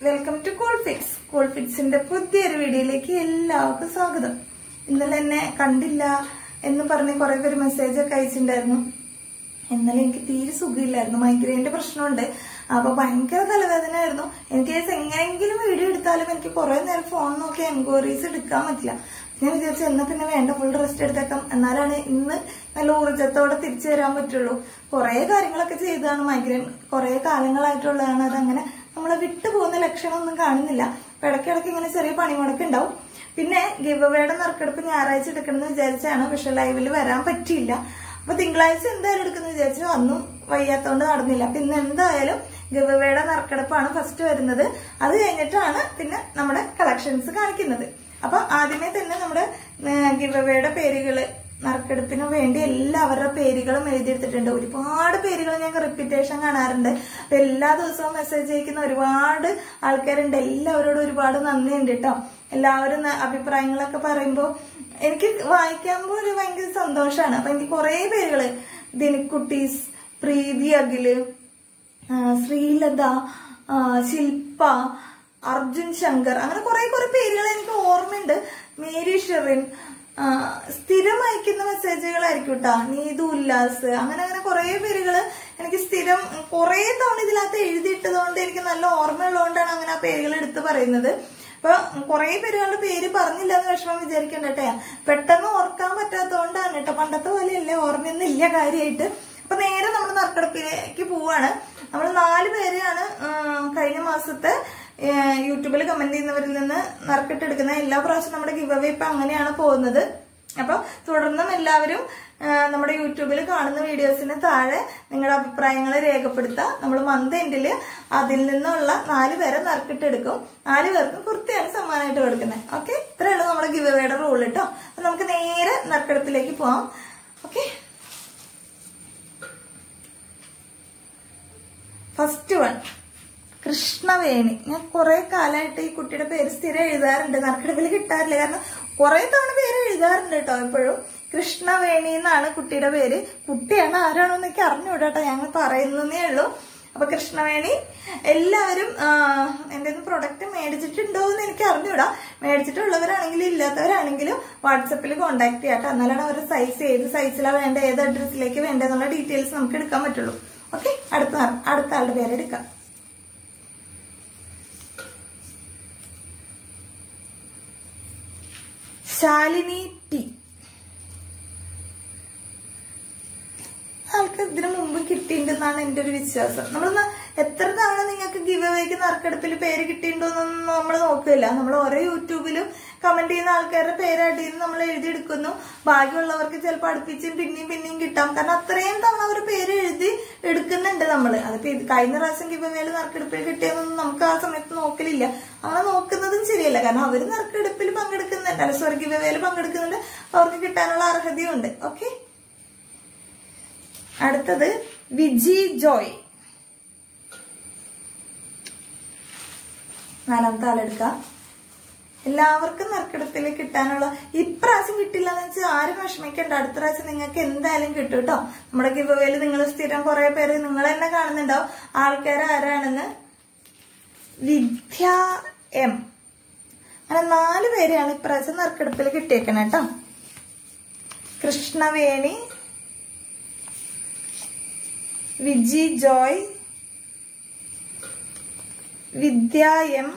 welcome to കോൾഫിക്സ് കോൾഫിക്സിന്റെ പുതിയൊരു വീഡിയോയിലേക്ക് എല്ലാവർക്കും സ്വാഗതം ഇന്നലെ എന്നെ കണ്ടില്ല എന്ന് പറഞ്ഞ് കുറെ പേര് മെസ്സേജ് ഒക്കെ അയച്ചിട്ടുണ്ടായിരുന്നു ഇന്നലെ എനിക്ക് തീരെ സുഖമില്ലായിരുന്നു മൈഗ്രെയിന്റെ പ്രശ്നമുണ്ട് അപ്പൊ ഭയങ്കര തലവേദനയായിരുന്നു എനിക്ക് എങ്ങനെയെങ്കിലും വീഡിയോ എടുത്താലും എനിക്ക് കുറെ നേരം ഫോൺ നോക്കി എൻക്വയറീസ് എടുക്കാൻ പറ്റില്ല ഞാൻ വിചാരിച്ചു എന്നാ പിന്നെ വേണ്ട ഫുൾ റെസ്റ്റ് എടുത്തേക്കാം എന്നാലാണ് ഇന്ന് നല്ല ഊർജ്ജത്തോടെ തിരിച്ചു വരാൻ പറ്റുള്ളൂ കുറെ കാര്യങ്ങളൊക്കെ ചെയ്തതാണ് മൈഗ്രെയിൻ കുറെ കാലങ്ങളായിട്ടുള്ളതാണ് അതങ്ങനെ നമ്മളെ വിട്ടു പോകുന്ന ലക്ഷണമൊന്നും കാണുന്നില്ല അപ്പൊ ഇടയ്ക്കിടയ്ക്ക് ഇങ്ങനെ ചെറിയ പണിമുടക്ക് ഉണ്ടാവും പിന്നെ ഗിവ് അവയുടെ നറുക്കെടുപ്പ് ഞായറാഴ്ച എടുക്കണമെന്ന് വിചാരിച്ചാണ് പക്ഷെ ലൈവിൽ വരാൻ പറ്റിയില്ല അപ്പൊ തിങ്കളാഴ്ച എന്തായാലും എടുക്കുന്ന വിചാരിച്ചു അന്നും വയ്യാത്തോണ്ട് നടന്നില്ല അപ്പൊ ഇന്ന് എന്തായാലും ഗിവ് അവയുടെ നറുക്കെടുപ്പാണ് ഫസ്റ്റ് വരുന്നത് അത് കഴിഞ്ഞിട്ടാണ് പിന്നെ നമ്മുടെ കളക്ഷൻസ് കാണിക്കുന്നത് അപ്പൊ ആദ്യമേ തന്നെ നമ്മുടെ ഗിവ് അവയുടെ പേരുകള് നറുക്കെടുപ്പിന് വേണ്ടി എല്ലാവരുടെ പേരുകളും എഴുതിയെടുത്തിട്ടുണ്ട് ഒരുപാട് പേരുകൾ ഞങ്ങൾക്ക് റിപ്പീറ്റേഷൻ കാണാറുണ്ട് അപ്പൊ എല്ലാ ദിവസവും മെസ്സേജ് അയക്കുന്ന ഒരുപാട് ആൾക്കാരുണ്ട് എല്ലാവരോടും ഒരുപാട് നന്ദിയുണ്ട് കേട്ടോ എല്ലാവരും ന- അഭിപ്രായങ്ങളൊക്കെ പറയുമ്പോൾ എനിക്ക് വായിക്കുമ്പോൾ ഒരു ഭയങ്കര സന്തോഷമാണ് അപ്പൊ എനിക്ക് കുറെ പേരുകള് ദിനിക്കുട്ടീസ് പ്രീതി അഖില് ആ, ശ്രീലത ആ, ശില്പ അർജുൻ ശങ്കർ അങ്ങനെ കുറെ കുറെ പേരുകൾ എനിക്ക് ഓർമ്മയുണ്ട് മേരി ഷെറിൻ ആ, സ്ഥിരം അയക്കുന്ന മെസ്സേജുകളായിരിക്കും കേട്ടോ നീതു ഉല്ലാസ് അങ്ങനെ അങ്ങനെ കുറെ പേരുകൾ എനിക്ക് സ്ഥിരം കുറെ തവണ ഇതിനകത്ത് എഴുതിയിട്ടതുകൊണ്ട് എനിക്ക് നല്ല ഓർമ്മയുള്ളതുകൊണ്ടാണ് അങ്ങനെ ആ പേരുകൾ എടുത്ത് പറയുന്നത് അപ്പൊ കുറെ പേരുകളുടെ പേര് പറഞ്ഞില്ല എന്ന് വിഷമം വിചാരിക്കണ്ട കേട്ടോ പെട്ടെന്ന് ഓർക്കാൻ പറ്റാത്തതുകൊണ്ടാണ് കേട്ടോ പണ്ടത്തെ പോലെയല്ലേ ഓർമ്മയൊന്നും ഇല്ല കാര്യമായിട്ട് അപ്പൊ നേരെ നമ്മൾ നറുക്കെടുപ്പിലേക്ക് പോവാണ് നമ്മൾ നാല് പേരെയാണ് ആ, കഴിഞ്ഞ മാസത്തെ ആ, യൂട്യൂബിൽ കമന്റ് ചെയ്യുന്നവരിൽ നിന്ന് നറുക്കിട്ടെടുക്കുന്ന എല്ലാ പ്രാവശ്യം നമ്മുടെ ഗിവ് അവേ ഇപ്പൊ അങ്ങനെയാണ് പോകുന്നത് അപ്പൊ തുടർന്നും എല്ലാവരും ആ, നമ്മുടെ യൂട്യൂബിൽ കാണുന്ന വീഡിയോസിന് താഴെ നിങ്ങളുടെ അഭിപ്രായങ്ങൾ രേഖപ്പെടുത്താം നമ്മൾ മന്ത് എൻഡില് അതിൽ നിന്നുള്ള നാല് പേരെ നറുക്കിട്ടെടുക്കും നാല് പേർക്കും കുർത്തിയാണ് സമ്മാനമായിട്ട് കൊടുക്കുന്നത് ഓക്കെ ഇത്രയുള്ളൂ നമ്മുടെ ഗിവ് അവയുടെ റൂൾ കേട്ടോ അപ്പൊ നമുക്ക് നേരെ നറുക്കെടുപ്പിലേക്ക് പോവാം ഓക്കെ ഫസ്റ്റ് വൺ കൃഷ്ണവേണി ഞാൻ കുറെ കാലമായിട്ട് ഈ കുട്ടിയുടെ പേര് സ്ഥിരം എഴുതാറുണ്ട് നറുക്കെടുപ്പിൽ കിട്ടാറില്ല കാരണം കുറെ തവണ പേര് എഴുതാറുണ്ട് കേട്ടോ എപ്പോഴും കൃഷ്ണവേണി എന്നാണ് കുട്ടിയുടെ പേര് കുട്ടിയാണ് ആരാണോ എന്നൊക്കെ അറിഞ്ഞൂടാ കേട്ടോ ഞങ്ങൾ പറയുന്നതേ ഉള്ളൂ അപ്പൊ കൃഷ്ണവേണി എല്ലാവരും ആ, എന്റെ പ്രൊഡക്റ്റ് മേടിച്ചിട്ടുണ്ടോ എന്ന് എനിക്ക് അറിഞ്ഞൂടാ മേടിച്ചിട്ടുള്ളവരാണെങ്കിലും ഇല്ലാത്തവരാണെങ്കിലും വാട്സപ്പിൽ കോൺടാക്ട് ചെയ്യാം കേട്ടോ എന്നാലാണ് അവരുടെ സൈസ് ഏത് സൈസിലാണ് വേണ്ട ഏത് അഡ്രസ്സിലേക്ക് വേണ്ടതെന്നുള്ള ഡീറ്റെയിൽസ് നമുക്ക് എടുക്കാൻ പറ്റുള്ളൂ ഓക്കെ അടുത്ത ആൾ- അടുത്ത ആളുടെ പേര് എടുക്കാം ശാലിനി ടി ആൾക്ക് ഇതിനു മുമ്പ് കിട്ടിയിട്ടുണ്ടെന്നാണ് എന്റെ ഒരു വിശ്വാസം നമ്മളൊന്ന് എത്ര തവണ നിങ്ങൾക്ക് ഗിവ് അവേക്ക് നറുക്കെടുപ്പിൽ പേര് കിട്ടിയിട്ടുണ്ടോന്നൊന്നും നമ്മൾ നോക്കില്ല നമ്മൾ ഓരോ യൂട്യൂബിലും കമന്റ് ചെയ്യുന്ന ആൾക്കാരുടെ പേര് അടിയിൽ നമ്മൾ എഴുതിയെടുക്കുന്നു ഭാഗ്യമുള്ളവർക്ക് ചിലപ്പോൾ അടുപ്പിച്ചും പിന്നെയും പിന്നെയും കിട്ടാം കാരണം അത്രയും തവണ അവർ പേര് എഴുതി എടുക്കുന്നുണ്ട് നമ്മൾ അതിപ്പോ ഇത് കഴിഞ്ഞ പ്രാവശ്യം ഗിവ് അവേയിൽ നറുക്കെടുപ്പിൽ കിട്ടിയതൊന്നും നമുക്ക് ആ സമയത്ത് നോക്കലില്ല അങ്ങനെ നോക്കുന്നതും ശരിയല്ല കാരണം അവർ നറുക്കെടുപ്പിൽ പങ്കെടുക്കുന്നുണ്ട് അല്ല സോറി ഗിവ് അവേയിൽ പങ്കെടുക്കുന്നുണ്ട് അവർക്ക് കിട്ടാനുള്ള അർഹതയുണ്ട് ഓക്കെ അടുത്തത് വിജി ജോയ് നാലാമത്തെ ആളെടുക്കാം എല്ലാവർക്കും നറുക്കെടുപ്പിൽ കിട്ടാനുള്ള ഇപ്രാവശ്യം കിട്ടില്ല എന്ന് വെച്ചാൽ ആരും വിഷമിക്കണ്ട അടുത്ത പ്രാവശ്യം നിങ്ങൾക്ക് എന്തായാലും കിട്ടും കേട്ടോ നമ്മുടെ ഗിവവേല് നിങ്ങൾ സ്ഥിരം കുറെ പേര് നിങ്ങൾ തന്നെ കാണുന്നുണ്ടാവും ആൾക്കാർ ആരാണെന്ന് വിദ്യ എം അങ്ങനെ നാല് പേരെയാണ് ഇപ്രാവശ്യം നറുക്കെടുപ്പിൽ കിട്ടിയേക്കണേ കേട്ടോ കൃഷ്ണവേണി വിജി ജോയ് വിദ്യ എം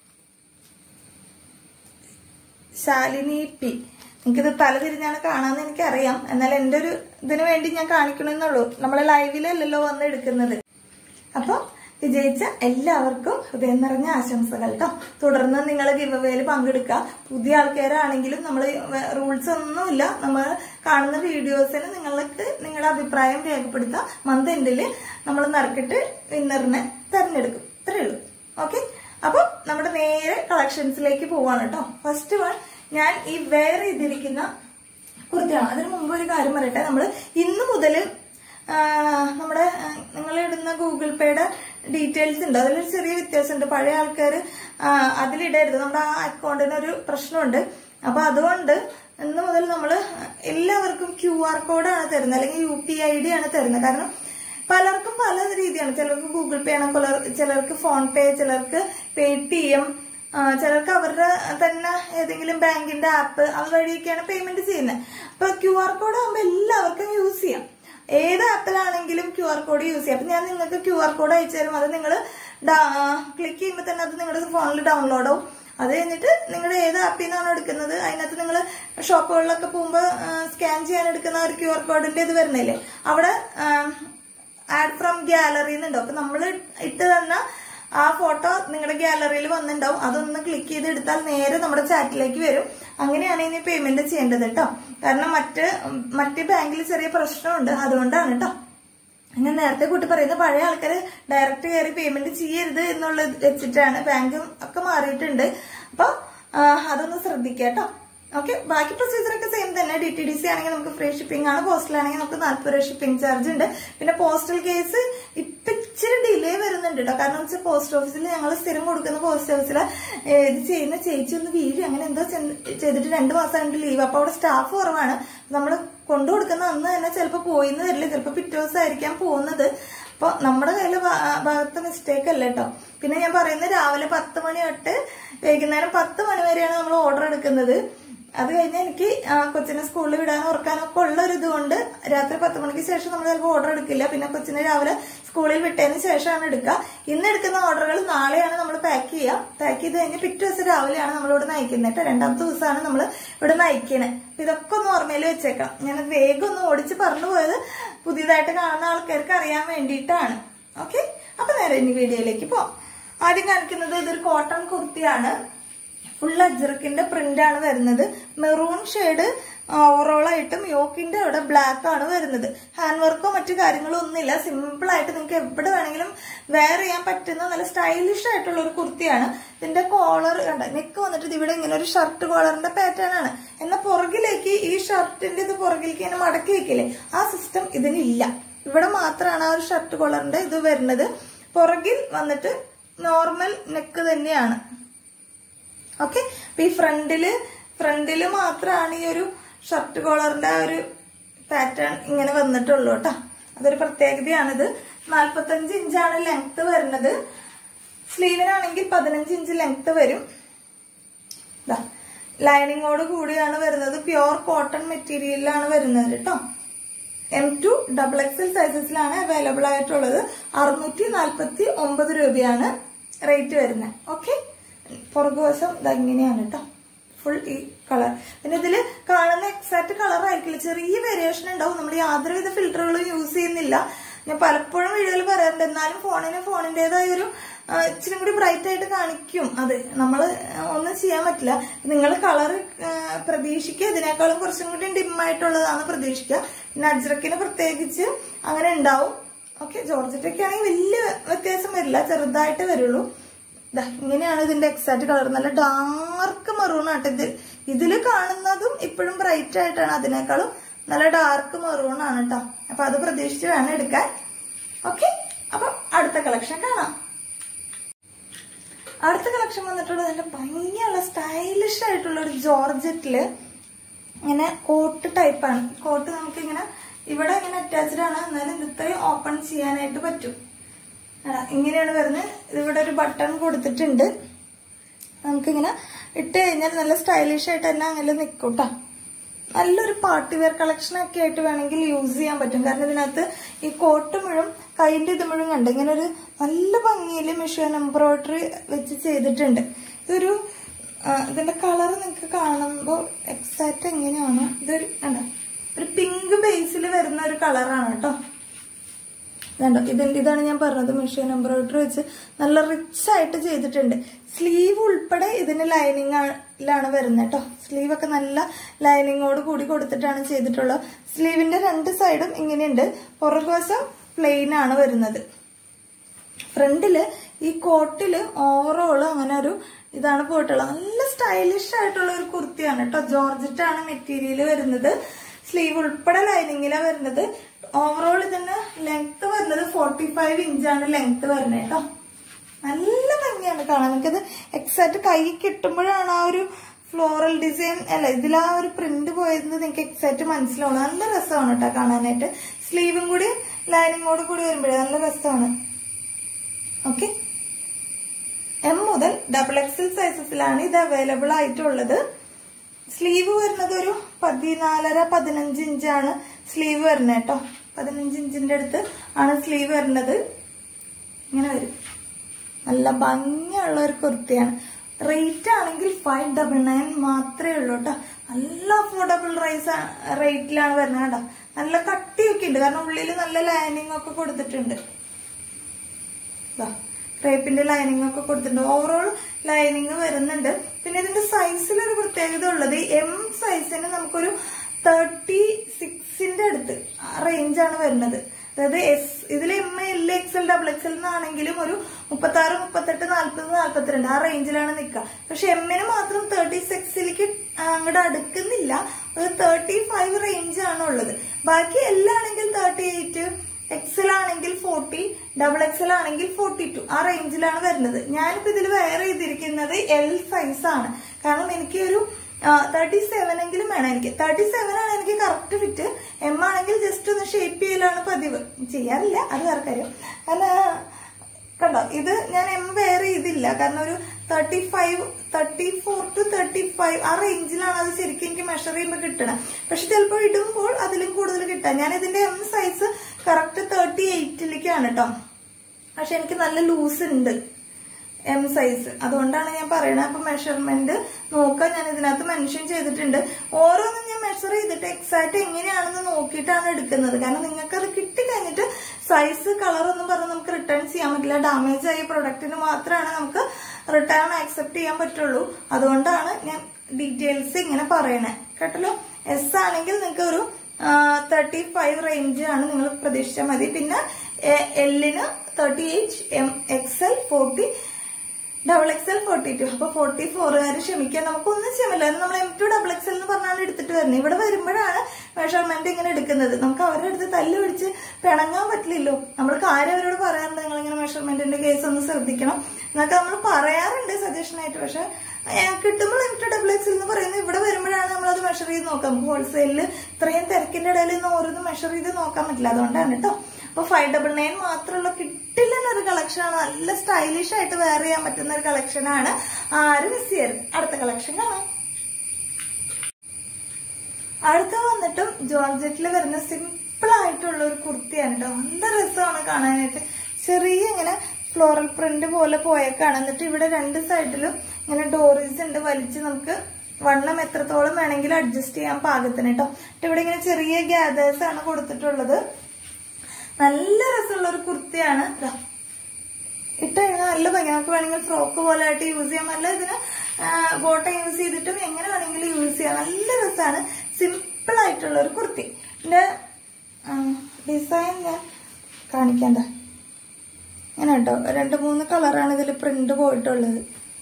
ശാലിനി പി എനിക്കിത് തല തിരിഞ്ഞാണ് കാണാന്ന് എനിക്കറിയാം എന്നാൽ എന്റെ ഒരു ഇതിനു വേണ്ടി ഞാൻ കാണിക്കണമെന്നുള്ളൂ നമ്മളെ ലൈവിലല്ലല്ലോ വന്ന് എടുക്കുന്നത് അപ്പൊ വിജയിച്ച എല്ലാവർക്കും ഹൃദയം നിറഞ്ഞ ആശംസകൾ കേട്ടോ തുടർന്ന് നിങ്ങൾ ഗിവവേയിൽ പങ്കെടുക്കുക പുതിയ ആൾക്കാരാണെങ്കിലും നമ്മൾ റൂൾസ് ഒന്നുമില്ല നമ്മൾ കാണുന്ന വീഡിയോസിന് നിങ്ങൾക്ക് നിങ്ങളുടെ അഭിപ്രായം രേഖപ്പെടുത്താം മന്ത് എൻഡില് നമ്മൾ നറുക്കിട്ട് വിന്നറിനെ തെരഞ്ഞെടുക്കും ഇത്രേ ഉള്ളൂ ഓക്കെ അപ്പൊ നമ്മുടെ നേരെ കളക്ഷൻസിലേക്ക് പോവാണ് കേട്ടോ ഫസ്റ്റ് വൺ ഞാൻ ഈ വെയർ ചെയ്തിരിക്കുന്ന കുർത്തിയാണ് അതിന് മുമ്പ് ഒരു കാര്യം പറയട്ടെ നമ്മൾ ഇന്ന് മുതൽ നമ്മുടെ നിങ്ങൾ ഇടുന്ന ഗൂഗിൾ പേയുടെ ഡീറ്റെയിൽസ് ഉണ്ട് അതിലൊരു ചെറിയ വ്യത്യാസമുണ്ട് പഴയ ആൾക്കാർ അതിലിടരുത് നമ്മുടെ ആ അക്കൗണ്ടിന് ഒരു പ്രശ്നമുണ്ട് അപ്പൊ അതുകൊണ്ട് ഇന്ന് മുതൽ നമ്മൾ എല്ലാവർക്കും ക്യു ആർ കോഡാണ് തരുന്നത് അല്ലെങ്കിൽ യു പി ഐ ഡി ആണ് തരുന്നത് കാരണം പലർക്കും പല രീതിയാണ് ചിലർക്ക് ഗൂഗിൾ പേ ആണ് ചിലർ- ചിലർക്ക് ഫോൺ പേ ചിലർക്ക് പേ ടി എം ചിലർക്ക് അവരുടെ തന്നെ ഏതെങ്കിലും ബാങ്കിന്റെ ആപ്പ് അത് വഴിയൊക്കെയാണ് പേയ്മെന്റ് ചെയ്യുന്നത് അപ്പൊ ക്യു ആർ കോഡ് ആകുമ്പോൾ എല്ലാവർക്കും യൂസ് ചെയ്യാം ഏത് ആപ്പിലാണെങ്കിലും ക്യു ആർ കോഡ് യൂസ് ചെയ്യാം അപ്പൊ ഞാൻ നിങ്ങൾക്ക് ക്യു ആർ കോഡ് അയച്ചു തരും അത് നിങ്ങൾ ക്ലിക്ക് ചെയ്യുമ്പോൾ തന്നെ അത് നിങ്ങളുടെ ഫോണിൽ ഡൗൺലോഡ് ആവും അത് കഴിഞ്ഞിട്ട് നിങ്ങളുടെ ഏത് ആപ്പിൽ നിന്നാണോ എടുക്കുന്നത് അതിനകത്ത് നിങ്ങൾ ഷോപ്പുകളിലൊക്കെ പോകുമ്പോൾ സ്കാൻ ചെയ്യാൻ എടുക്കുന്ന ഒരു ക്യു ആർ കോഡിന്റെ ഇത് വരുന്നില്ലേ അവിടെ ആഡ് ഫ്രം ഗാലറി എന്നുണ്ടോ അപ്പൊ നമ്മൾ ഇട്ട് തന്ന ആ ഫോട്ടോ നിങ്ങളുടെ ഗാലറിയിൽ വന്നിട്ടുണ്ടാവും അതൊന്ന് ക്ലിക്ക് ചെയ്ത് എടുത്താൽ നേരെ നമ്മുടെ ചാറ്റിലേക്ക് വരും അങ്ങനെയാണ് ഇനി പേയ്മെന്റ് ചെയ്യേണ്ടത് കേട്ടോ കാരണം മറ്റ് മറ്റ് ബാങ്കിൽ ചെറിയ പ്രശ്നമുണ്ട് അതുകൊണ്ടാണ് കേട്ടോ ഞാൻ നേരത്തെ കൂട്ടി പറയുന്നത് പഴയ ആൾക്കാർ ഡയറക്റ്റ് കയറി പേയ്മെന്റ് ചെയ്യരുത് എന്നുള്ളത് വെച്ചിട്ടാണ് ബാങ്കും ഒക്കെ മാറിയിട്ടുണ്ട് അപ്പൊ ആ, അതൊന്ന് ശ്രദ്ധിക്കുക കേട്ടോ ഓക്കെ ബാക്കി പ്രൊസീജിയർ ഒക്കെ സെയിം തന്നെ ഡി ടി ഡി സി ആണെങ്കിൽ നമുക്ക് ഫ്രീ ഷിപ്പിംഗ് ആണ് പോസ്റ്റൽ ആണെങ്കിൽ നമുക്ക് നാല്പത് രൂപ ഷിപ്പിംഗ് ചാർജ് ഉണ്ട് പിന്നെ പോസ്റ്റൽ കേസ് ഇപ്പൊ ഇച്ചിരി ഡിലേ വരുന്നുണ്ട് കേട്ടോ കാരണം വെച്ചാൽ പോസ്റ്റ് ഓഫീസിൽ ഞങ്ങൾ സ്ഥിരം കൊടുക്കുന്ന പോസ്റ്റ് ഓഫീസിൽ ഇത് ചെയ്യുന്ന ചേച്ചി ഒന്ന് വീഴ് അങ്ങനെ എന്തോ ചെന്ന് ചെയ്തിട്ട് രണ്ടു മാസമായിട്ട് ലീവ് അപ്പൊ അവിടെ സ്റ്റാഫ് കുറവാണ് നമ്മൾ കൊണ്ടു കൊടുക്കുന്ന അന്ന് തന്നെ ചിലപ്പോൾ പോയിന്ന് വരില്ല ചിലപ്പോൾ പിറ്റേ ദിവസം ആയിരിക്കാം പോകുന്നത് അപ്പൊ നമ്മുടെ കയ്യിലെ ഭാഗത്തെ മിസ്റ്റേക്ക് അല്ല കേട്ടോ പിന്നെ ഞാൻ പറയുന്നത് രാവിലെ പത്ത് മണി തൊട്ട് വൈകുന്നേരം പത്ത് മണി വരെയാണ് നമ്മൾ ഓർഡർ എടുക്കുന്നത് അത് കഴിഞ്ഞ് എനിക്ക് ആ, കൊച്ചിനെ സ്കൂളിൽ വിടാനും ഉറക്കാനും ഒക്കെ ഉള്ള ഒരു ഇതുകൊണ്ട് രാത്രി പത്ത് മണിക്ക് ശേഷം നമ്മൾ ചിലപ്പോൾ ഓർഡർ എടുക്കില്ല പിന്നെ കൊച്ചിനെ രാവിലെ സ്കൂളിൽ വിട്ടതിന് ശേഷമാണ് എടുക്കുക ഇന്ന് എടുക്കുന്ന ഓർഡറുകൾ നാളെയാണ് നമ്മൾ പാക്ക് ചെയ്യുക പാക്ക് ചെയ്ത് കഴിഞ്ഞ് പിറ്റേ ദിവസം രാവിലെയാണ് നമ്മൾ ഇവിടെ നയിക്കുന്നത് കേട്ടോ രണ്ടാമത്തെ ദിവസമാണ് നമ്മൾ ഇവിടെ നയിക്കുന്നത് അപ്പൊ ഇതൊക്കെ ഒന്ന് ഓർമ്മയിൽ വെച്ചേക്കാം ഞാൻ വേഗം ഒന്ന് ഓടിച്ച് പറഞ്ഞു പോയത് പുതിയതായിട്ട് കാണുന്ന ആൾക്കാർക്ക് അറിയാൻ വേണ്ടിയിട്ടാണ് ഓക്കെ അപ്പൊ നേരെ ഇനി വീഡിയോയിലേക്ക് പോവാം ആദ്യം കാണിക്കുന്നത് ഇതൊരു കോട്ടൺ കുർത്തിയാണ് ഫുൾ അജ്രക്കിന്റെ പ്രിന്റ് ആണ് വരുന്നത് മെറൂൺ ഷെയ്ഡ് ഓവറോൾ ആയിട്ടും യോക്കിന്റെ അവിടെ ബ്ലാക്ക് ആണ് വരുന്നത് ഹാൻഡ് വർക്കോ മറ്റു കാര്യങ്ങളോ ഒന്നുമില്ല സിമ്പിൾ ആയിട്ട് നിങ്ങൾക്ക് എവിടെ വേണമെങ്കിലും വെയർ ചെയ്യാൻ പറ്റുന്ന നല്ല സ്റ്റൈലിഷ് ആയിട്ടുള്ള ഒരു കുർത്തിയാണ് ഇതിന്റെ കോളർ കണ്ട നെക്ക് വന്നിട്ട് ഇത് ഇവിടെ ഇങ്ങനെ ഒരു ഷർട്ട് കോളറിന്റെ പാറ്റേൺ ആണ് എന്നാൽ പുറകിലേക്ക് ഈ ഷർട്ടിന്റെ ഇത് പുറകിലേക്ക് ഇങ്ങനെ മടക്കി വെക്കില്ലേ ആ സിസ്റ്റം ഇതിനില്ല ഇവിടെ മാത്രമാണ് ആ ഒരു ഷർട്ട് കോളറിന്റെ ഇത് വരുന്നത് പുറകിൽ വന്നിട്ട് നോർമൽ നെക്ക് തന്നെയാണ് ഓക്കെ അപ്പൊ ഈ ഫ്രണ്ടില് ഫ്രണ്ടില് മാത്രമാണ് ഈ ഒരു ഷർട്ട് കോളറിന്റെ ആ ഒരു പാറ്റേൺ ഇങ്ങനെ വന്നിട്ടുള്ളൂ കേട്ടോ അതൊരു പ്രത്യേകതയാണിത് നാല്പത്തഞ്ച് ഇഞ്ചാണ് ലെങ്ത് വരുന്നത് സ്ലീവിനാണെങ്കിൽ പതിനഞ്ച് ഇഞ്ച് ലെങ്ത് വരും ദാ ലൈനിങ്ങോട് കൂടിയാണ് വരുന്നത് പ്യുവർ കോട്ടൺ മെറ്റീരിയലിലാണ് വരുന്നത് കേട്ടോ എം ടു ഡബിൾ എക്സൽ സൈസസിലാണ് അവൈലബിൾ ആയിട്ടുള്ളത് അറുന്നൂറ്റി നാൽപ്പത്തി ഒമ്പത് രൂപയാണ് റേറ്റ് വരുന്നത് ഓക്കെ പുറകുവശം ഇതങ്ങനെയാണ് കേട്ടോ ഫുൾ ഈ കളർ പിന്നെ ഇതിൽ കാണുന്ന എക്സാക്ട് കളർ ആയിരിക്കില്ല ചെറിയ വേരിയേഷൻ ഉണ്ടാവും നമ്മൾ യാതൊരുവിധ ഫിൽറ്ററുകളും യൂസ് ചെയ്യുന്നില്ല ഞാൻ പലപ്പോഴും വീഡിയോയിൽ പറയാറുണ്ട് എന്നാലും ഫോണിന് ഫോണിൻ്റെതായ ഒരു ആ, ഇച്ചിരി കൂടി ബ്രൈറ്റ് ആയിട്ട് കാണിക്കും അത് നമ്മൾ ഒന്നും ചെയ്യാൻ പറ്റില്ല നിങ്ങൾ കളർ പ്രതീക്ഷിക്കുക ഇതിനേക്കാളും കുറച്ചും കൂടി ഡിം ആയിട്ടുള്ളതാണ് പ്രതീക്ഷിക്കുക പിന്നെ അജ്രക്കിന് പ്രത്യേകിച്ച് അങ്ങനെ ഉണ്ടാവും ഓക്കെ ജോർജറ്റൊക്കെ ആണെങ്കിൽ വലിയ വ്യത്യാസം വരില്ല ചെറുതായിട്ട് വരുള്ളൂ ദാ ഇങ്ങനെയാണ് ഇതിന്റെ എക്സാക്ട് കളർ നല്ല ഡാർക്ക് മെറൂൺ ആട്ടോ ഇത് ഇതിൽ കാണുന്നതും ഇപ്പോഴും ബ്രൈറ്റ് ആയിട്ടാണ് അതിനേക്കാളും നല്ല ഡാർക്ക് മെറൂൺ ആണ് കേട്ടോ അപ്പൊ അത് പ്രതീക്ഷിച്ച് വേണം എടുക്കാൻ ഓക്കെ അപ്പൊ അടുത്ത കളക്ഷൻ കാണാം അടുത്ത കളക്ഷൻ വന്നിട്ടുള്ളത് നല്ല ഭംഗിയുള്ള സ്റ്റൈലിഷ് ആയിട്ടുള്ള ഒരു ജോർജറ്റില് ഇങ്ങനെ കോട്ട് ടൈപ്പാണ് കോട്ട് നമുക്ക് ഇങ്ങനെ ഇവിടെ ഇങ്ങനെ അറ്റാച്ച്ഡ് ആണ് എന്നാലും ഇത് ഇത്രയും ഓപ്പൺ ചെയ്യാനായിട്ട് പറ്റും ആടാ, ഇങ്ങനെയാണ് വരുന്നത് ഇതിവിടെ ഒരു ബട്ടൺ കൊടുത്തിട്ടുണ്ട് നമുക്കിങ്ങനെ ഇട്ട് കഴിഞ്ഞാൽ നല്ല സ്റ്റൈലിഷ് ആയിട്ട് തന്നെ അങ്ങനെ നിൽക്കും കേട്ടോ നല്ലൊരു പാർട്ടി വെയർ കളക്ഷൻ ഒക്കെ ആയിട്ട് വേണമെങ്കിൽ യൂസ് ചെയ്യാൻ പറ്റും കാരണം ഇതിനകത്ത് ഈ കോട്ട് മുഴുവൻ കൈൻ്റെ ഇത് മുഴുവൻ കണ്ട് ഇങ്ങനെ ഒരു നല്ല ഭംഗിയിൽ മിഷൻ എംബ്രോയിഡറി വെച്ച് ചെയ്തിട്ടുണ്ട് ഇതൊരു ആ, ഇതിന്റെ കളർ നിങ്ങൾക്ക് കാണുമ്പോൾ എക്സാക്റ്റ് എങ്ങനെയാണ് ഇതൊരു കണ്ടോ ഒരു പിങ്ക് ബേസിൽ വരുന്ന ഒരു കളറാണ് കേട്ടോ ഇതുണ്ടോ ഇതിന്റെ ഇതാണ് ഞാൻ പറഞ്ഞത് മെഷീൻ എംബ്രോയിഡറി വെച്ച് നല്ല റിച്ച് ആയിട്ട് ചെയ്തിട്ടുണ്ട് സ്ലീവ് ഉൾപ്പെടെ ഇതിന് ലൈനിങ്ങിലാണ് വരുന്നത് കേട്ടോ സ്ലീവ് ഒക്കെ നല്ല ലൈനിങ്ങോട് കൂടി കൊടുത്തിട്ടാണ് ചെയ്തിട്ടുള്ളത് സ്ലീവിന്റെ രണ്ട് സൈഡും ഇങ്ങനെയുണ്ട് പുറകുവശം പ്ലെയിൻ ആണ് വരുന്നത് ഫ്രണ്ടില് ഈ കോട്ടില് ഓവറോൾ അങ്ങനെ ഒരു ഇതാണ് പോയിട്ടുള്ളത് നല്ല സ്റ്റൈലിഷ് ആയിട്ടുള്ള ഒരു കുർത്തിയാണ് കേട്ടോ ജോർജറ്റ് ആണ് മെറ്റീരിയൽ വരുന്നത് സ്ലീവ് ഉൾപ്പെടെ ലൈനിങ്ങിലാണ് വരുന്നത് ഓവറോൾ ഇതിന് ലെങ്ത് വരുന്നത് ഫോർട്ടി ഫൈവ് ഇഞ്ചാണ് ലെങ്ത് വരുന്നത് കേട്ടോ നല്ല ഭംഗിയാണ് കാണാൻ നമുക്കത് എക്സാക്ട് കൈ കിട്ടുമ്പോഴാണ് ആ ഒരു ഫ്ലോറൽ ഡിസൈൻ അല്ല ഇതിൽ ആ ഒരു പ്രിന്റ് പോയത് നിങ്ങൾക്ക് എക്സാക്ട് മനസ്സിലാവും നല്ല രസമാണ് കേട്ടോ കാണാനായിട്ട് സ്ലീവും കൂടി ലൈനിങ്ങോട് കൂടി വരുമ്പോഴേ നല്ല രസമാണ് ഓക്കെ എം മുതൽ ഡബിൾ എക്സൽ സൈസസിലാണ് ഇത് അവൈലബിൾ ആയിട്ടുള്ളത് സ്ലീവ് വരുന്നത് ഒരു പതിനാലര പതിനഞ്ച് ഇഞ്ചാണ് സ്ലീവ് വരുന്നത് കേട്ടോ പതിനഞ്ച് ഇഞ്ചിന്റെ അടുത്ത് ആണ് സ്ലീവ് വരുന്നത് ഇങ്ങനെ വരും നല്ല ഭംഗിയുള്ള ഒരു കുർത്തിയാണ് റേറ്റ് ആണെങ്കിൽ ഫൈവ് ഡബിൾ നയൻ മാത്രമേ ഉള്ളൂ കേട്ടോ നല്ല അഫോർഡബിൾ റൈസ് റേറ്റിലാണ് വരുന്നത് കേട്ടോ നല്ല കട്ടിയൊക്കെ ഉണ്ട് കാരണം ഉള്ളിൽ നല്ല ലൈനിങ് ഒക്കെ കൊടുത്തിട്ടുണ്ട് ക്രേപ്പിന്റെ ലൈനിങ് ഒക്കെ കൊടുത്തിട്ടുണ്ട് ഓവറോൾ ലൈനിങ് വരുന്നുണ്ട് പിന്നെ ഇതിന്റെ സൈസിൽ ഒരു പ്രത്യേകത ഉള്ളത് എം സൈസിന് നമുക്കൊരു തേർട്ടി സിക്സിന്റെ അടുത്ത് റേഞ്ചാണ് വരുന്നത് അതായത് എസ് ഇതിൽ M L XL double XL എന്നാണെങ്കിലും ഒരു മുപ്പത്തി ആറ് മുപ്പത്തെട്ട് നാല്പത് നാല്പത്തിരണ്ട് ആ റേഞ്ചിലാണ് നിൽക്കുക പക്ഷെ എമ്മിന് മാത്രം തേർട്ടി സിക്സിലേക്ക് അങ്ങോട്ട് അടുക്കുന്നില്ല ഒരു തേർട്ടി ഫൈവ് റേഞ്ച് ആണ് ഉള്ളത് ബാക്കി എല്ലാണെങ്കിൽ തേർട്ടി എയ്റ്റ് എക്സൽ ആണെങ്കിൽ ഫോർട്ടി ഡബിൾ എക്സൽ ആണെങ്കിൽ ഫോർട്ടി ടു ആ റേഞ്ചിലാണ് വരുന്നത് ഞാനിപ്പോ ഇതിൽ വെയർ ചെയ്തിരിക്കുന്നത് എൽ സൈസ് ആണ് കാരണം എനിക്ക് ഒരു തേർട്ടി സെവൻ എങ്കിലും വേണം എനിക്ക് തേർട്ടി സെവൻ ആണ് എനിക്ക് കറക്റ്റ് ഫിറ്റ് എം ആണെങ്കിൽ ജസ്റ്റ് ഒന്ന് ഷേപ്പ് ചെയ്യലാണ് പതിവ് ചെയ്യാറില്ല അത് വേറെ കാര്യം അല്ല കണ്ടോ ഇത് ഞാൻ എം വെയർ ചെയ്തില്ല കാരണം ഒരു thirty five thirty four to thirty five ആ റേഞ്ചിലാണ് അത് ശരിക്കും എനിക്ക് മെഷർ ചെയ്യുമ്പോൾ കിട്ടണം പക്ഷെ ചിലപ്പോൾ ഇടുമ്പോൾ അതിലും കൂടുതൽ കിട്ടാം ഞാൻ ഇതിന്റെ എം സൈസ് കറക്റ്റ് തേർട്ടി എയ്റ്റിലേക്കാണ് കേട്ടോ പക്ഷെ എനിക്ക് നല്ല ലൂസ് ഉണ്ട് എം സൈസ് അതുകൊണ്ടാണ് ഞാൻ പറയണത് അപ്പൊ മെഷർമെന്റ് നോക്കാൻ ഞാൻ ഇതിനകത്ത് മെൻഷൻ ചെയ്തിട്ടുണ്ട് ഓരോന്നും ഞാൻ മെഷർ ചെയ്തിട്ട് എക്സാക്ട് എങ്ങനെയാണെന്ന് നോക്കിയിട്ടാണ് എടുക്കുന്നത് കാരണം നിങ്ങൾക്ക് അത് കിട്ടി കഴിഞ്ഞിട്ട് സൈസ് കളർ ഒന്നും പറഞ്ഞ് നമുക്ക് റിട്ടേൺ ചെയ്യാൻ പറ്റില്ല ഡാമേജ് ആയ പ്രൊഡക്റ്റിന് മാത്രമാണ് നമുക്ക് റിട്ടേൺ ആക്സെപ്റ്റ് ചെയ്യാൻ പറ്റുള്ളൂ അതുകൊണ്ടാണ് ഞാൻ ഡീറ്റെയിൽസ് ഇങ്ങനെ പറയണേ കേട്ടല്ലോ എസ് ആണെങ്കിൽ നിങ്ങൾക്ക് ഒരു തേർട്ടി ഫൈവ് റേഞ്ച് ആണ് നിങ്ങൾ പ്രതീക്ഷിച്ചാൽ മതി പിന്നെ എല്ലിന് thirty eight M XL forty double XL forty two അപ്പൊ ഫോർട്ടി ഫോറുകാർ ക്ഷമിക്കാൻ നമുക്കൊന്നും ചെയ്യാമില്ല നമ്മൾ എം ടു ഡബിൾ എക്സൽ എന്ന് പറഞ്ഞാണ് എടുത്തിട്ട് വരുന്നത് ഇവിടെ വരുമ്പോഴാണ് മെഷർമെന്റ് ഇങ്ങനെ എടുക്കുന്നത് നമുക്ക് അവരുടെ അടുത്ത് തല്ല് പിടിച്ച് പിണങ്ങാൻ പറ്റില്ലല്ലോ നമ്മൾ കാര്യം അവരോട് പറയാറുണ്ട് നിങ്ങൾ ഇങ്ങനെ മെഷർമെന്റിന്റെ കേസ് ഒന്ന് ശ്രദ്ധിക്കണം എന്നൊക്കെ നമ്മൾ പറയാറുണ്ട് സജഷൻ ആയിട്ട് പക്ഷെ കിട്ടുമ്പോൾ എം ടു ഡബിൾ എക്സൽ എന്ന് പറയുന്നത് ഇവിടെ വരുമ്പോഴാണ് നമ്മൾ അത് മെഷർ ചെയ്ത് നോക്കാം ഹോൾസെയിലിൽ ഇത്രയും തിരക്കിന്റെ ഇടയിൽ നിന്ന് ഓരോന്ന് മെഷർ ചെയ്ത് നോക്കാൻ പറ്റില്ല അതുകൊണ്ടാണ് കേട്ടോ അപ്പൊ ഫൈവ് ഡബിൾ നയൻ മാത്രമുള്ള കിട്ടില്ല ഒരു കളക്ഷൻ ആണ് നല്ല സ്റ്റൈലിഷ് ആയിട്ട് വെയർ ചെയ്യാൻ പറ്റുന്ന ഒരു കളക്ഷൻ ആണ് ആരും മിസ് ചെയ്യരുത് അടുത്ത കളക്ഷൻ കാണാം അടുത്ത വന്നിട്ടും ജോർജറ്റിൽ വരുന്ന സിമ്പിൾ ആയിട്ടുള്ള ഒരു കുർത്തിയാണ് കേട്ടോ നല്ല രസമാണ് കാണാനായിട്ട് ചെറിയ ഇങ്ങനെ ഫ്ലോറൽ പ്രിന്റ് പോലെ പോയേക്കാണ് എന്നിട്ട് ഇവിടെ രണ്ട് സൈഡിലും ഇങ്ങനെ ഡോറീസ് ഉണ്ട് വലിച്ച് നമുക്ക് വണ്ണം എത്രത്തോളം വേണമെങ്കിലും അഡ്ജസ്റ്റ് ചെയ്യാൻ പാകത്തിന് കേട്ടോ ഇവിടെ ഇങ്ങനെ ചെറിയ ഗ്യാദേഴ്സ് ആണ് കൊടുത്തിട്ടുള്ളത് നല്ല രസമുള്ള ഒരു കുർത്തിയാണ് ഇട്ട് കഴിഞ്ഞാൽ നല്ല ഭംഗി നമുക്ക് വേണമെങ്കിൽ ഫ്രോക്ക് പോലെ ആയിട്ട് യൂസ് ചെയ്യാം അല്ല ഇതിന് ബോട്ടം യൂസ് ചെയ്തിട്ടും എങ്ങനെ വേണമെങ്കിലും യൂസ് ചെയ്യാം നല്ല രസമാണ് സിമ്പിൾ ആയിട്ടുള്ള ഒരു കുർത്തി ഇതിന്റെ ഡിസൈൻ ഞാൻ കാണിക്കണ്ട ഇങ്ങനെ കേട്ടോ രണ്ട് മൂന്ന് കളറാണ് ഇതിൽ പ്രിന്റ് പോയിട്ടുള്ളത്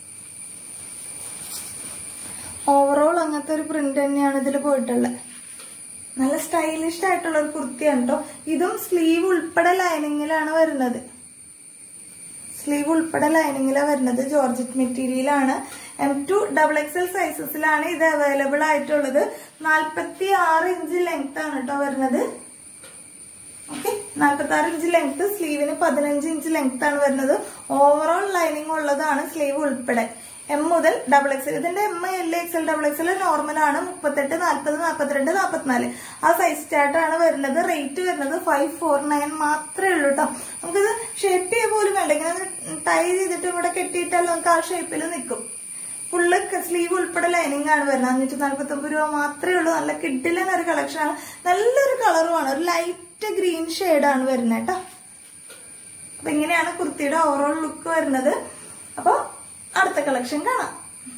ഓവറോൾ അങ്ങനത്തെ ഒരു പ്രിന്റ് തന്നെയാണ് ഇതിൽ പോയിട്ടുള്ളത് നല്ല സ്റ്റൈലിഷ് ആയിട്ടുള്ള ഒരു കുർത്തിയാണ് കേട്ടോ ഇതും സ്ലീവ് ഉൾപ്പെടെ ലൈനിങ്ങിലാണ് വരുന്നത് സ്ലീവ് ഉൾപ്പെടെ ലൈനിങ്ങിലാണ് വരുന്നത് ജോർജറ്റ് മെറ്റീരിയലാണ് എം ടു ഡബിൾ എക്സൽ സൈസസിലാണ് ഇത് അവൈലബിൾ ആയിട്ടുള്ളത് നാൽപ്പത്തി ആറ് ഇഞ്ച് ലെങ്ത് ആണ് കേട്ടോ വരുന്നത് ഓക്കെ നാൽപ്പത്തി ആറ് ഇഞ്ച് ലെങ്ത് സ്ലീവിന് പതിനഞ്ച് ഇഞ്ച് ലെങ്ത് ആണ് വരുന്നത് ഓവറോൾ ലൈനിങ് ഉള്ളതാണ് സ്ലീവ് ഉൾപ്പെടെ എം മുതൽ ഡബിൾ എക്സൽ ഇതിന്റെ M L XL double XL normal ആണ് മുപ്പത്തെട്ട് നാൽപ്പത് നാൽപ്പത്തിരണ്ട് നാൽപ്പത്തിനാല് ആ സൈസ് ചാർട്ട് ആണ് വരുന്നത് റേറ്റ് വരുന്നത് ഫൈവ് ഫോർ നയൻ മാത്രമേ ഉള്ളൂ കേട്ടോ നമുക്കിത് ഷേപ്പ് ചെയ്യാൻ പോലും വേണ്ട ഇങ്ങനെ ടൈ ചെയ്തിട്ട് ഇവിടെ കെട്ടിയിട്ടാൽ നമുക്ക് ആ ഷേപ്പിൽ നിൽക്കും ഫുള്ള് സ്ലീവ് ഉൾപ്പെടെ ലൈനിങ് ആണ് വരുന്നത് അഞ്ഞൂറ്റി നാല്പത്തി ഒമ്പത് രൂപ മാത്രമേ ഉള്ളൂ നല്ല കിഡിലൻ ഒരു കളക്ഷൻ ആണ് നല്ലൊരു കളറുമാണ് ഒരു ലൈറ്റ് ഗ്രീൻ ആണ് വരുന്നത് കേട്ടോ അപ്പൊ ഇങ്ങനെയാണ് കുർത്തിയുടെ ഓവറോൾ ലുക്ക് വരുന്നത് അപ്പൊ അടുത്ത കളക്ഷൻ കാണാം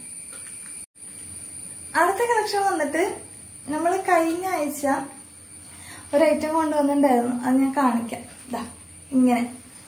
അടുത്ത കളക്ഷൻ വന്നിട്ട് നമ്മൾ കഴിഞ്ഞ ആഴ്ച ഒരു ഐറ്റം കൊണ്ടുവന്നിട്ടുണ്ടായിരുന്നു അത് ഞാൻ കാണിക്കാം ഇതാ ഇങ്ങനെ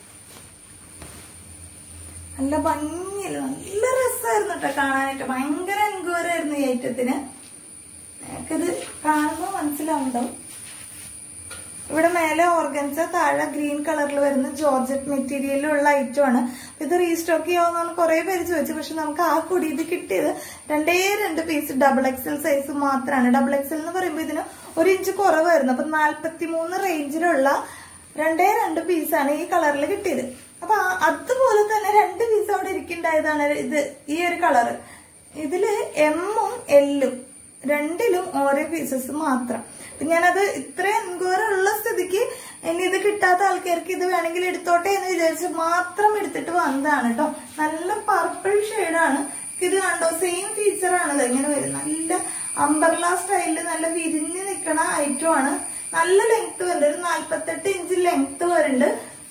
നല്ല ഭംഗിയില്ല നല്ല രസമായിരുന്നു കേട്ടോ കാണാനായിട്ട് ഭയങ്കര എൻക്വയറി ആയിരുന്നു ഈ ഐറ്റത്തിന് നിനക്കിത് കാണുമ്പോൾ മനസ്സിലാവുണ്ടാവും ഇവിടെ മേലെ ഓർഗൻസ താഴെ ഗ്രീൻ കളറിൽ വരുന്ന ജോർജറ്റ് മെറ്റീരിയലുള്ള ഐറ്റം ആണ് ഇത് റീസ്റ്റോക്ക് ചെയ്യാവുന്ന കുറെ പേര് ചോദിച്ചു പക്ഷെ നമുക്ക് ആ കൂടി ഇത് കിട്ടിയത് രണ്ടേ രണ്ട് പീസ് ഡബിൾ എക്സൽ സൈസ് മാത്രമാണ് ഡബിൾ എക്സൽ എന്ന് പറയുമ്പോൾ ഇതിന് ഒരു ഇഞ്ച് കുറവായിരുന്നു അപ്പൊ നാല്പത്തി മൂന്ന് റേഞ്ചിലുള്ള രണ്ടേ രണ്ട് പീസാണ് ഈ കളറിൽ കിട്ടിയത് അപ്പൊ ആ- അതുപോലെ തന്നെ രണ്ട് പീസ് അവിടെ ഇരിക്കുന്നുണ്ടായതാണ് ഇത് ഈ ഒരു കളറ് ഇതില് എമ്മും എല്ലും രണ്ടിലും ഓരോ പീസസ് മാത്രം അപ്പൊ ഞാനത് ഇത്ര എൻക്വയറി ഉള്ള സ്ഥിതിക്ക് ഇനി ഇത് കിട്ടാത്ത ആൾക്കാർക്ക് ഇത് വേണമെങ്കിൽ എടുത്തോട്ടെ എന്ന് വിചാരിച്ച് മാത്രം എടുത്തിട്ട് വന്നതാണ് കേട്ടോ നല്ല പർപ്പിൾ ഷെയ്ഡാണ് ഇത് കണ്ടോ സെയിം ഫീച്ചർ ആണത് ഇങ്ങനെ വരും നല്ല അംബർല സ്റ്റൈലില് നല്ല വിരിഞ്ഞ് നിൽക്കണ ഐറ്റം ആണ് നല്ല ലെങ്ത് വരുന്നുണ്ട് ഒരു നാല്പത്തെട്ട് ഇഞ്ച് ലെങ്ത് വരുന്നുണ്ട്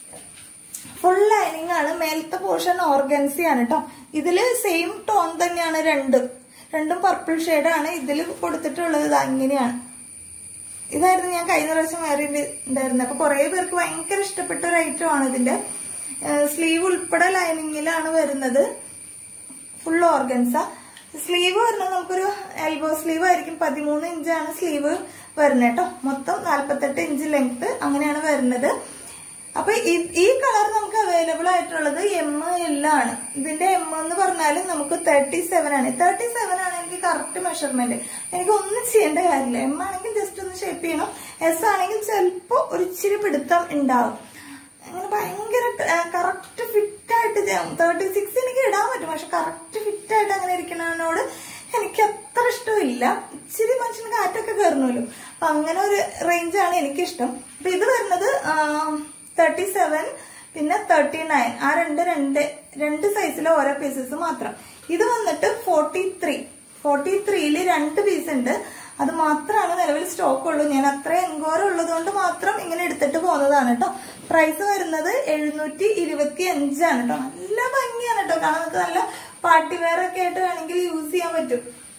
ഫുൾ ലൈനിങ് ആണ് മേലത്തെ പോർഷൻ ഓർഗൻസി ആണ് കേട്ടോ ഇതില് സെയിം ടോൺ തന്നെയാണ് രണ്ടും രണ്ടും പർപ്പിൾ ആണ് ഇതിൽ കൊടുത്തിട്ടുള്ളത് ഇത് അങ്ങനെയാണ് ഇതായിരുന്നു ഞാൻ കഴിഞ്ഞ പ്രാവശ്യം വേറെ ഉണ്ടായിരുന്നത് അപ്പൊ കുറെ പേർക്ക് ഭയങ്കര ഇഷ്ടപ്പെട്ട ഒരു ഐറ്റം ആണ് ഇതിന്റെ സ്ലീവ് ഉൾപ്പെടെ ലൈനിങ്ങിലാണ് വരുന്നത് ഫുൾ ഓർഗൻസ സ്ലീവ് വരുന്നത് നമുക്കൊരു എൽബോ സ്ലീവ് ആയിരിക്കും പതിമൂന്ന് ഇഞ്ചാണ് സ്ലീവ് വരുന്നത് കേട്ടോ മൊത്തം നാല്പത്തെട്ട് ഇഞ്ച് ലെങ്ത് അങ്ങനെയാണ് വരുന്നത് അപ്പൊ ഈ- ഈ കളർ നമുക്ക് അവൈലബിൾ ആയിട്ടുള്ളത് എം ആണ് ഇതിന്റെ എം എന്ന് പറഞ്ഞാൽ നമുക്ക് തേർട്ടി സെവൻ ആണ് തേർട്ടി സെവൻ ആണ് എനിക്ക് കറക്റ്റ് മെഷർമെന്റ് എനിക്ക് ഒന്നും ചെയ്യേണ്ട കാര്യമില്ല എം ആണെങ്കിൽ ജസ്റ്റ് ഒന്ന് ഷേപ്പ് ചെയ്യണം എസ് ആണെങ്കിൽ ചിലപ്പോ ഒരു ഇച്ചിരി പിടുത്തം ഉണ്ടാവും അങ്ങനെ ഭയങ്കര കറക്റ്റ് ഫിറ്റ് ആയിട്ട് തേർട്ടി സിക്സ് എനിക്ക് ഇടാൻ പറ്റും പക്ഷെ കറക്റ്റ് ഫിറ്റ് ആയിട്ട് അങ്ങനെ ഇരിക്കുന്നതിനോട് എനിക്ക് അത്ര ഇഷ്ടമില്ല ഇച്ചിരി മനുഷ്യന് കാറ്റൊക്കെ കയറണമല്ലോ അപ്പൊ അങ്ങനെ ഒരു റേഞ്ചാണ് എനിക്കിഷ്ടം അപ്പൊ ഇത് വരുന്നത് തേർട്ടി സെവൻ പിന്നെ തേർട്ടി നയൻ ആ രണ്ട് രണ്ട് രണ്ട് സൈസിലെ ഓരോ പീസസ് മാത്രം ഇത് വന്നിട്ട് ഫോർട്ടി ത്രീ ഫോർട്ടി ത്രീയില് രണ്ട് പീസ് ഉണ്ട് അത് മാത്രമാണ് നിലവിൽ സ്റ്റോക്ക് ഉള്ളൂ ഞാൻ അത്ര എൻക്വയറി ഉള്ളത് കൊണ്ട് മാത്രം ഇങ്ങനെ എടുത്തിട്ട് പോകുന്നതാണ് കേട്ടോ പ്രൈസ് വരുന്നത് എഴുന്നൂറ്റി ഇരുപത്തി അഞ്ചാണ് കേട്ടോ നല്ല ഭംഗിയാണ് കേട്ടോ കാണാൻ നമുക്ക് നല്ല പാർട്ടി വെയർ ഒക്കെ ആയിട്ട് വേണമെങ്കിൽ യൂസ് ചെയ്യാൻ പറ്റും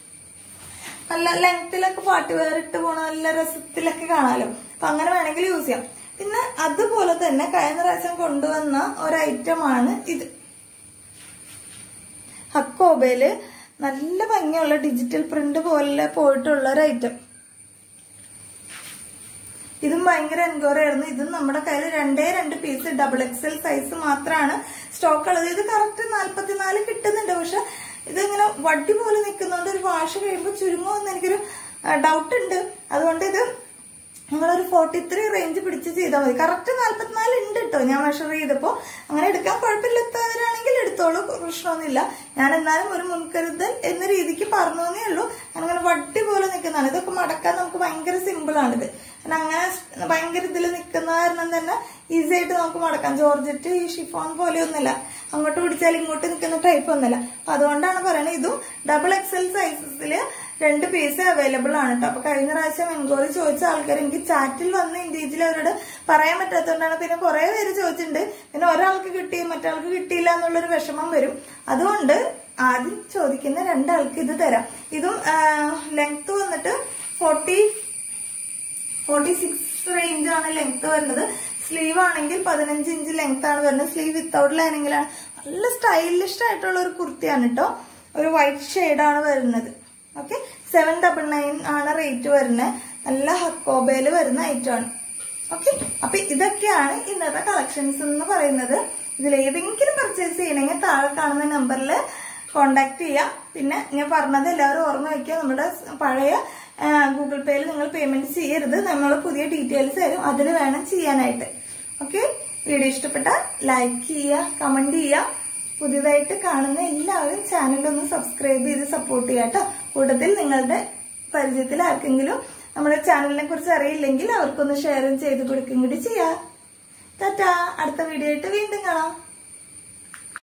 നല്ല ലെങ്ത്തിലൊക്കെ പാർട്ടി വെയർ ഇട്ട് പോണ നല്ല രസത്തിലൊക്കെ കാണാലോ അപ്പൊ അങ്ങനെ വേണമെങ്കിൽ യൂസ് ചെയ്യാം പിന്നെ അതുപോലെ തന്നെ കഴിഞ്ഞ പ്രാവശ്യം കൊണ്ടുവന്ന ഒരു ഐറ്റമാണ് ഇത് ഹക്കോബയില് നല്ല ഭംഗിയുള്ള ഡിജിറ്റൽ പ്രിന്റ് പോലെ പോയിട്ടുള്ള ഒരു ഐറ്റം ഇതും ഭയങ്കര എൻക്വയറി ആയിരുന്നു ഇതും നമ്മുടെ കയ്യിൽ രണ്ടേ രണ്ട് പീസ് ഡബിൾ എക്സൽ സൈസ് മാത്രമാണ് സ്റ്റോക്ക് ഉള്ളത് ഇത് കറക്റ്റ് നാല്പത്തിനാല് കിട്ടുന്നുണ്ട് പക്ഷെ ഇതിങ്ങനെ വട്ടി പോലെ നിൽക്കുന്നതുകൊണ്ട് ഒരു വാഷ് കഴിയുമ്പോൾ ചുരുങ്ങുമെന്ന് എനിക്കൊരു ഡൗട്ട് ഉണ്ട് അതുകൊണ്ട് ഇത് നിങ്ങളൊരു ഫോർട്ടി ത്രീ റേഞ്ച് പിടിച്ച് ചെയ്താൽ മതി കറക്റ്റ് നാല്പത്തിനാല് ഉണ്ട് കേട്ടോ ഞാൻ മെഷർ ചെയ്തപ്പോ അങ്ങനെ എടുക്കാൻ കുഴപ്പമില്ലാത്തവരാണെങ്കിൽ എടുത്തോളൂ പ്രശ്നമൊന്നുമില്ല ഞാൻ എന്നാലും ഒരു മുൻകരുതൽ എന്ന രീതിക്ക് പറഞ്ഞേ ഉള്ളൂ അങ്ങനെ വട്ടി പോലെ നിൽക്കുന്നതാണ് ഇതൊക്കെ മടക്കാൻ നമുക്ക് ഭയങ്കര സിമ്പിൾ ആണിത് കാരണം അങ്ങനെ ഭയങ്കര ഇതിൽ നിൽക്കുന്ന കാരണം തന്നെ ഈസി ആയിട്ട് നമുക്ക് മടക്കാം ജോർജറ്റ് ഈ ഷിഫോൺ പോലെയൊന്നുമല്ല അങ്ങോട്ട് പിടിച്ചാൽ ഇങ്ങോട്ട് നിൽക്കുന്ന ടൈപ്പ് ഒന്നുമല്ല അപ്പൊ അതുകൊണ്ടാണ് പറയുന്നത് ഇതും ഡബിൾ എക്സൽ സൈസസില് രണ്ട് പീസ് അവൈലബിൾ ആണ് കേട്ടോ അപ്പൊ കഴിഞ്ഞ പ്രാവശ്യം എൻക്വയറി ചോദിച്ച ആൾക്കാർ എനിക്ക് ചാറ്റിൽ വന്ന് ഇൻഡിവിജ്വൽ അവരോട് പറയാൻ പറ്റാത്തതുകൊണ്ടാണ് പിന്നെ കുറെ പേര് ചോദിച്ചിട്ടുണ്ട് പിന്നെ ഒരാൾക്ക് കിട്ടി മറ്റാൾക്ക് കിട്ടിയില്ല എന്നുള്ളൊരു വിഷമം വരും അതുകൊണ്ട് ആദ്യം ചോദിക്കുന്ന രണ്ടാൾക്ക് ഇത് തരാം ഇതും ലെങ്ത് വന്നിട്ട് ഫോർട്ടി ഫോർട്ടി സിക്സ് റേഞ്ച് ആണ് ലെങ്ത് വരുന്നത് സ്ലീവ് ആണെങ്കിൽ പതിനഞ്ച് ഇഞ്ച് ലെങ്ത് ആണ് വരുന്നത് സ്ലീവ് വിത്തൗട്ട് ലൈനിങ്ങിലാണ് നല്ല സ്റ്റൈലിഷ് ആയിട്ടുള്ള ഒരു കുർത്തിയാണ് കേട്ടോ ഒരു വൈറ്റ് ഷെയ്ഡാണ് വരുന്നത് ഓക്കെ സെവൻ ഡബിൾ നയൻ ആണ് റേറ്റ് വരുന്നത് നല്ല ഹക്കോബയിൽ വരുന്ന ഐറ്റം ആണ് ഓക്കെ അപ്പൊ ഇതൊക്കെയാണ് ഇന്നത്തെ കളക്ഷൻസ് എന്ന് പറയുന്നത് ഇതിൽ ഏതെങ്കിലും പർച്ചേസ് ചെയ്യണമെങ്കിൽ താഴെ കാണുന്ന നമ്പറിൽ കോണ്ടാക്ട് ചെയ്യാം പിന്നെ ഞാൻ പറഞ്ഞത് എല്ലാവരും ഓർമ്മ വയ്ക്കുക നമ്മുടെ പഴയ ഗൂഗിൾ പേയിൽ നിങ്ങൾ പേയ്മെന്റ് ചെയ്യരുത് നമ്മൾ പുതിയ ഡീറ്റെയിൽസ് തരും അതിൽ വേണം ചെയ്യാനായിട്ട് ഓക്കെ വീഡിയോ ഇഷ്ടപ്പെട്ടാൽ ലൈക്ക് ചെയ്യുക കമന്റ് ചെയ്യുക പുതിയതായിട്ട് കാണുന്ന എല്ലാവരും ചാനൽ ഒന്ന് സബ്സ്ക്രൈബ് ചെയ്ത് സപ്പോർട്ട് ചെയ്യുക കേട്ടോ കൂട്ടത്തിൽ നിങ്ങളുടെ പരിചയത്തിൽ ആർക്കെങ്കിലും നമ്മുടെ ചാനലിനെ കുറിച്ച് അറിയില്ലെങ്കിൽ അവർക്കൊന്ന് ഷെയർ ചെയ്ത് കൊടുക്കും കൂടി ചെയ്യാം ടാറ്റാ അടുത്ത വീഡിയോ ആയിട്ട് വീണ്ടും കാണാം